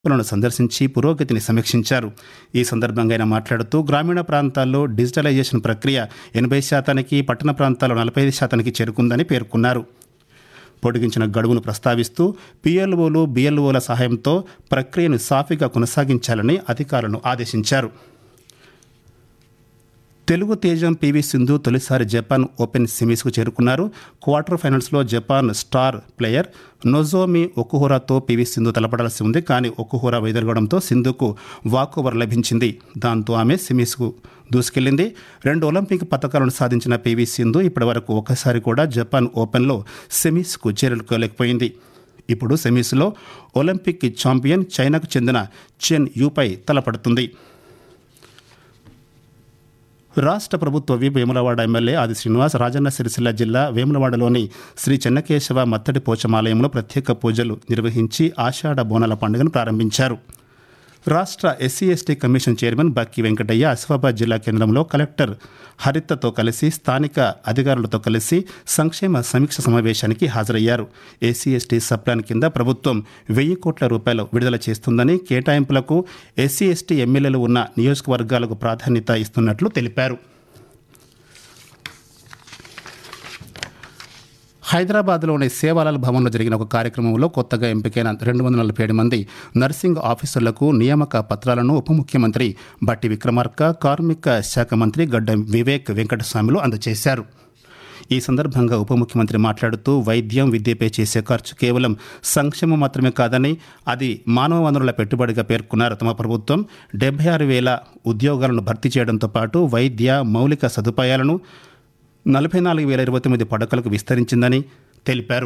లను సందర్శించి పురోగతిని సమీక్షించారు ఈ సందర్భంగా ఆయన మాట్లాడుతూ గ్రామీణ ప్రాంతాల్లో డిజిటలైజేషన్ ప్రక్రియ ఎనభై శాతానికి పట్టణ ప్రాంతాల్లో నలభై ఐదు శాతానికి చేరుకుందని పేర్కొన్నారు పొడిగించిన గడువును ప్రస్తావిస్తూ పిఎల్ఓలు బిఎల్ఓల సహాయంతో ప్రక్రియను సాఫీగా కొనసాగించాలని అధికారులను ఆదేశించారు తెలుగు తేజం పివి సింధు తొలిసారి జపాన్ ఓపెన్ సెమీస్కు చేరుకున్నారు క్వార్టర్ ఫైనల్స్లో జపాన్ స్టార్ ప్లేయర్ నొజోమి ఒకుహోరాతో పివి సింధు తలపడాల్సి ఉంది కానీ ఒకుహోరా వైదొలగడంతో సింధుకు వాకోవర్ లభించింది దాంతో ఆమె సెమీస్కు దూసుకెళ్లింది రెండు ఒలింపిక్ పథకాలను సాధించిన పివి సింధు ఇప్పటివరకు ఒకసారి కూడా జపాన్ ఓపెన్లో సెమీస్కు చేరుకోలేకపోయింది ఇప్పుడు సెమీస్లో ఒలింపిక్ ఛాంపియన్ చైనాకు చెందిన చెన్ యూపై తలపడుతుంది రాష్ట్ర ప్రభుత్వ విప్ వేములవాడ ఎమ్మెల్యే ఆది శ్రీనివాస్ రాజన్న సిరిసిల్ల జిల్లా వేములవాడలోని శ్రీ చెన్నకేశవ మత్తడి పోచమాలయంలో ప్రత్యేక పూజలు నిర్వహించి ఆషాఢ బోనాల పండుగను ప్రారంభించారు రాష్ట్ర SC ST commission chairman Bakki Venkataiah Asifabad జిల్లా కేంద్రంలో కలెక్టర్ హరితతో కలిసి స్థానిక అధికారులతో కలిసి సంక్షేమ సమీక్ష సమావేశానికి హాజరయ్యారు ఎస్సీ ఎస్టీ సప్లాన్ కింద ప్రభుత్వం వెయ్యి కోట్ల రూపాయలు విడుదల చేస్తుందని కేటాయింపులకు ఎస్సీ ఎస్టీ ఎమ్మెల్యేలు ఉన్న నియోజకవర్గాలకు ప్రాధాన్యత ఇస్తున్నట్లు తెలిపారు హైదరాబాద్లోని సేవాలాల్ భవన్లో జరిగిన ఒక కార్యక్రమంలో కొత్తగా ఎంపికైన రెండు వందల నలభై ఏడు మంది నర్సింగ్ ఆఫీసర్లకు నియామక పత్రాలను ఉప ముఖ్యమంత్రి బట్టి విక్రమార్క కార్మిక శాఖ మంత్రి గడ్డం వివేక్ వెంకటస్వామిలు అందజేశారు ఈ సందర్భంగా ఉప ముఖ్యమంత్రి మాట్లాడుతూ వైద్యం విద్యపై చేసే ఖర్చు కేవలం సంక్షేమం మాత్రమే కాదని అది మానవ వనరుల పెట్టుబడిగా పేర్కొన్నారు తమ ప్రభుత్వం డెబ్బై ఆరు వేల ఉద్యోగాలను భర్తీ చేయడంతో పాటు వైద్య మౌలిక సదుపాయాలను నలభై నాలుగు వేల ఇరవై తొమ్మిది పడకలకు విస్తరించిందని తెలిపారు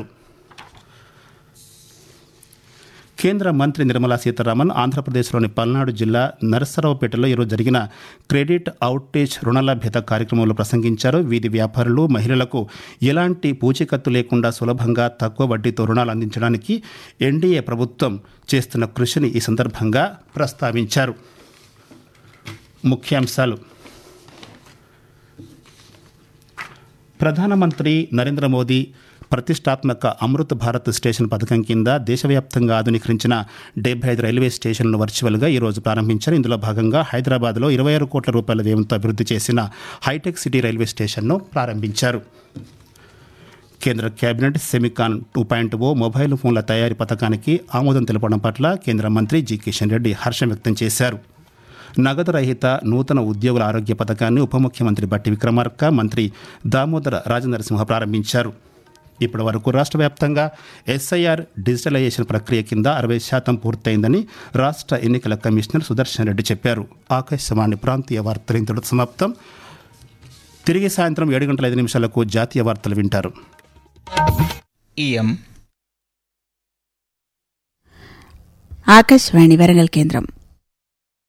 కేంద్ర మంత్రి నిర్మలా సీతారామన్ ఆంధ్రప్రదేశ్లోని పల్నాడు జిల్లా నరసరావుపేటలో ఈరోజు జరిగిన క్రెడిట్ అవుటేజ్ రుణలభ్యత కార్యక్రమంలో ప్రసంగించారు వీధి వ్యాపారులు మహిళలకు ఎలాంటి పూచీకత్తు లేకుండా సులభంగా తక్కువ వడ్డీతో రుణాలు అందించడానికి ఎన్డీఏ ప్రభుత్వం చేస్తున్న కృషిని ఈ సందర్భంగా ప్రస్తావించారు ముఖ్యాంశాలు ప్రధానమంత్రి నరేంద్ర మోదీ ప్రతిష్టాత్మక అమృత్ భారత్ స్టేషన్ పథకం కింద దేశవ్యాప్తంగా ఆధునీకరించిన డెబ్బై ఐదు రైల్వే స్టేషన్లను వర్చువల్గా ఈరోజు ప్రారంభించారు ఇందులో భాగంగా హైదరాబాద్లో ఇరవై ఆరు కోట్ల రూపాయల వ్యయంతో అభివృద్ధి చేసిన హైటెక్ సిటీ రైల్వే స్టేషన్ను ప్రారంభించారు కేంద్ర cabinet Semicon two point O mobile ఫోన్ల తయారీ పథకానికి ఆమోదం తెలపడం పట్ల కేంద్ర మంత్రి జి కిషన్ రెడ్డి హర్షం వ్యక్తం చేశారు నగదు రహిత నూతన ఉద్యోగుల ఆరోగ్య పథకాన్ని ఉప ముఖ్యమంత్రి బట్టి విక్రమార్క మంత్రి దామోదర రాజనరసింహ ప్రారంభించారు ఇప్పటి వరకు రాష్ట్ర వ్యాప్తంగా ఎస్ఐఆర్ డిజిటలైజేషన్ ప్రక్రియ కింద అరవై శాతం పూర్తయిందని రాష్ట్ర ఎన్నికల కమిషనర్ సుదర్శన్ రెడ్డి చెప్పారు ఆకాశవాణి ప్రాంతీయ వార్తలు ఇంతటితో సమాప్తం తిరిగి సాయంత్రం ఏడు గంటల ఐదు నిమిషాలకు జాతీయ వార్తలు వింటారు ఇయం ఆకాశవాణి వరంగల్ కేంద్రం